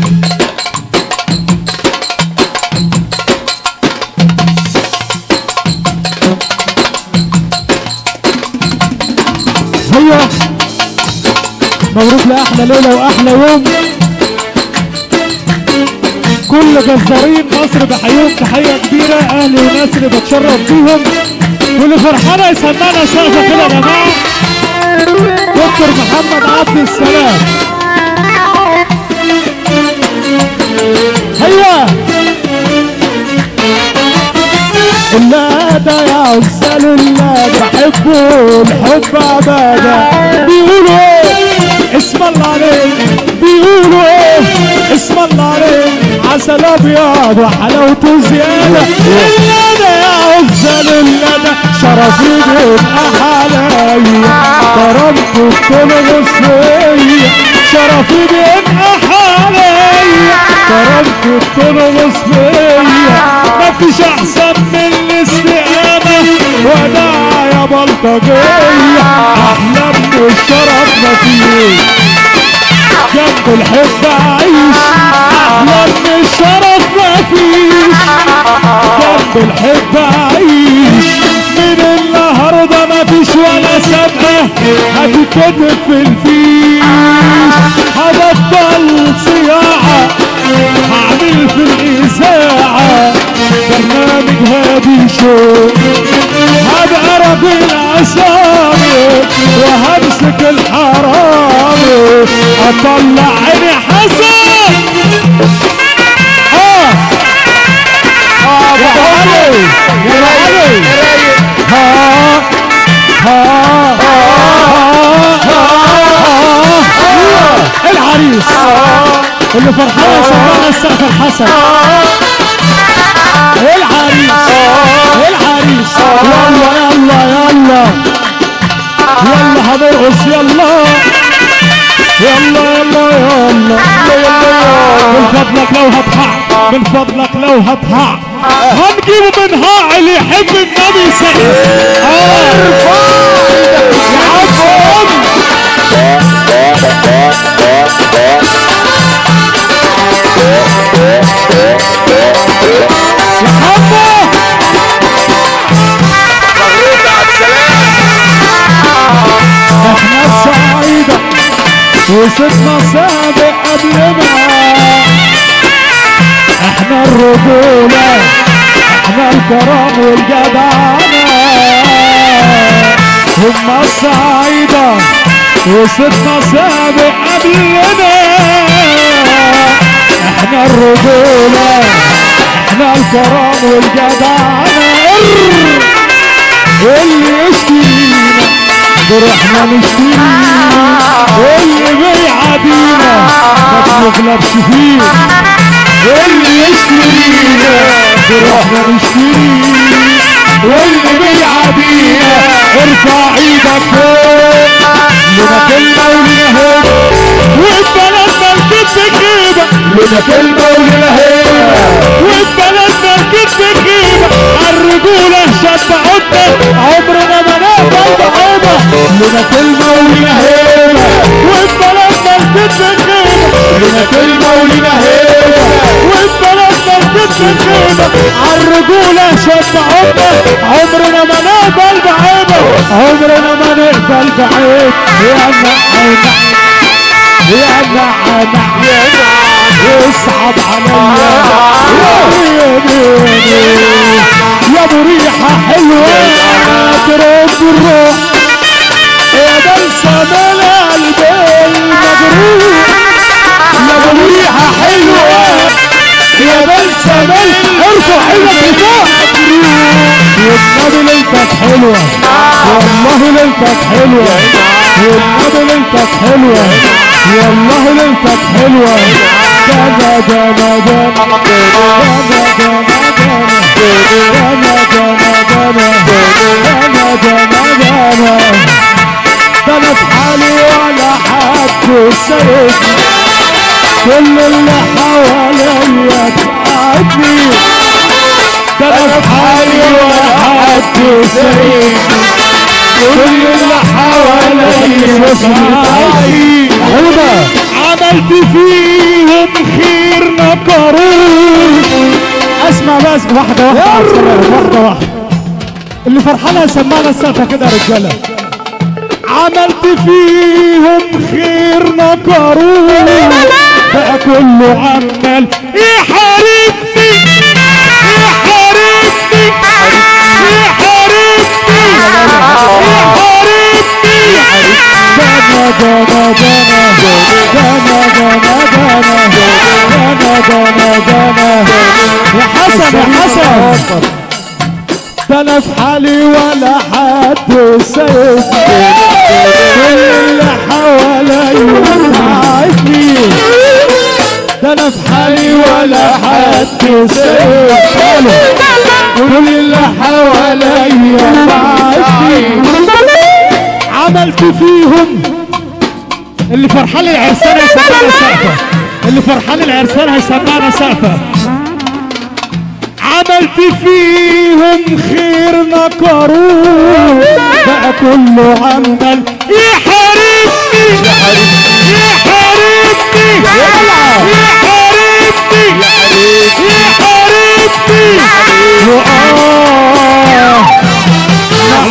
هيا مبروك لاحلى ليله واحلى يوم كل جزارين مصر بحييهم تحيه كبيره اهلي وناس اللي بتشرف بيهم واللي فرحانه يسمعنا سقفه كده يا جماعه دكتور محمد عبد السلام هيا لا ده يا عزال الله بحبه الحب عبادة بيقولوا ايه اسم الله عليك بيقولوا ايه اسم الله عليك عسل ابيض وحلاوته زيادة لا ده يا عزال الله ده شرفي بيبقى حلايا كرمته بكل غصبية شرفي بيبقى حلايا كرمته بكل غصبية مفيش احسن من الاستقامة وداع يا بلطجية احلى من الشرف مفيش جنب الحب اعيش احلى من الشرف مفيش جنب الحب اعيش من النهارده مفيش ولا سابقه هتتكتب في الفيش هبطل صياعه هعمل في الاذاعه برنامج هادي شو هبقى راجل عصامي وهمسك الحرامي اطلع عيني حسن اه اه يا علي يا علي ها ها ها العريس اللي فرحان يسمعنا السقف الحسن العريس العريس يلا يلا يلا يلا هنرقص يلا يلا يلا يلا من فضلك لو هتحق من فضلك لو هتحق هنجيبه من هاع اللي يحب النبي سقف اه يا عم يا حمو مبروك يا عبد السلام احنا الصعيدة وصلنا سابق قبلنا احنا الرجولة احنا الكرم والجدعنة هم الصعيدة وصلنا سابق قبلنا احنا الرجولة احنا الكرم والجدعنة اللي يشترينا بروحنا نشتريه واللي بيعادينا ما بنغلبش فيه اللي يشترينا بروحنا نشتريه واللي بيعادينا ارفع ايدك فوق لنا كلمة ولنا هيبة وبلدنا الكتف كده لنا كلمة ولنا هيبة وبلدنا الكتف كده عالرجولة شد عدة عمرنا ما نقبل بعوضة لنا كلمة ولنا هيبة وبلدنا الكتف كده لنا كلمة ولنا هيبة وبلدنا الكتف كده عالرجولة شد عدة عمرنا ما نقبل بعيبة عمرنا ما نقبل بعيب يا نعنا يا نعنا يا نعنا اصعب عليا يا ديني يا ابو ريحه حلوه ترد الروح يا بلسم القلب المجروح يا ابو ريحه حلوه يا بلسم ارفع ايدك لفوق والنبي ليلتك حلوه والله ليلتك حلوه والنبي ليلتك حلوه والله ليلتك حلوه دنا دنا دنا دنا دنا دنا دنا دنا دنا دنا دنا دنا انا في حالي ولا حد سايبني كل اللي حواليا تقعدني ده انا في حالي ولا حد سايبني كل اللي حواليا تقعدني عملت فيهم خير بس واحدة واحدة على السلام واحدة واحدة اللي فرحانة يسمعنا السقفة كده يا رجالة عملت فيهم خير نكروني بقى كله عمال يحاربني يحاربني يحاربني يحاربني دانا دانا دانا دانا دانا دانا دانا يا حسن يا حسن ده انا في حالي ولا حد سايبني كل اللي حواليا عايزني ده انا في حالي ولا حد سايبني كل اللي حواليا عايزني عملت فيهم اللي فرحان العرسان هيسمعنا سقفه اللي فرحان العرسان هيسمعنا سقفه عملت فيهم خير نكروه بقى كله عمال يحاربني